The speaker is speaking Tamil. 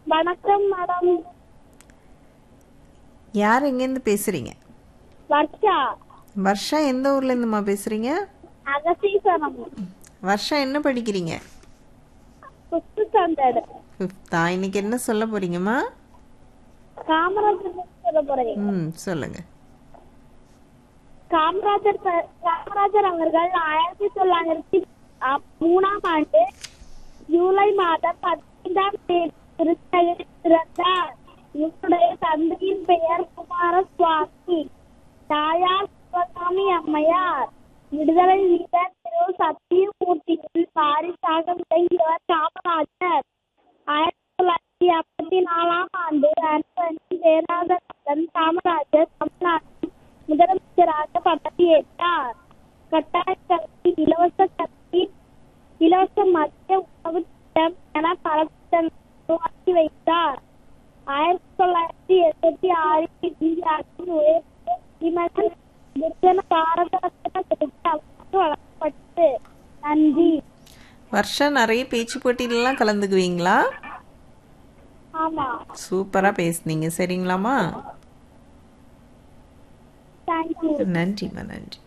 வணக்கம் மேடம் யார் எங்கேருந்து பேசுறீங்க வர்ஷா வர்ஷா எந்த ஊர்ல இருந்துமா பேசுறீங்க அகசீசனம் வர்ஷா என்ன படிக்கிறீங்க ஃபிஃப்த் ஸ்டாண்டர்ட் ஃபிஃப்த்தா இன்னைக்கு என்ன சொல்ல போறீங்கம்மா காமராஜர் பத்தி சொல்ல போறேன் ம் சொல்லுங்க காமராஜர் ப- காமராஜர் அவர்கள் ஆயிரத்தி தொள்ளாயிரத்தி அ- மூணாம் ஆண்டு ஜூலை மாதம் பதினைந்தாம் தேதி திருத்தணியில் பிறந்தார் இவருடைய தந்தையின் பெயர் குமாரசுவாமி தாயார் சிவகாமி அம்மையார் விடுதலை வீரர் திரு சத்தியமூர்த்தியின் வாரிசாக விளங்கியவர் காமராஜர் ஆயிரத்தி தொள்ளாயிரத்தி ஐம்பத்தி நாலாம் ஆண்டு அன்பழகன் ஜெயராஜன் காமராஜர் தமிழ்நாட்டின் முதலமைச்சராக பதவியேற்றார் கட்டாய கல்வி இலவச கல்வி இலவச மத்திய உணவு திட்டம் என பல திட்டங்களை உருவாக்கி வைத்தார் ஆயிரத்தி தொள்ளாயிரத்தி எண்பத்தி ஆறில் இந்தியாவின் உயர்ந்த குடிமகன் வெற்றின பாரத ரத்னா விருது அவருக்கு வழங்கப்பட்டது நன்றி வர்ஷா நிறைய பேச்சு போட்டியிலலாம் கலந்துக்குவீங்களா ஆமா சூப்பரா பேசுனீங்க சரிங்களாம்மா தேங்க்யூ நன்றிம்மா நன்றி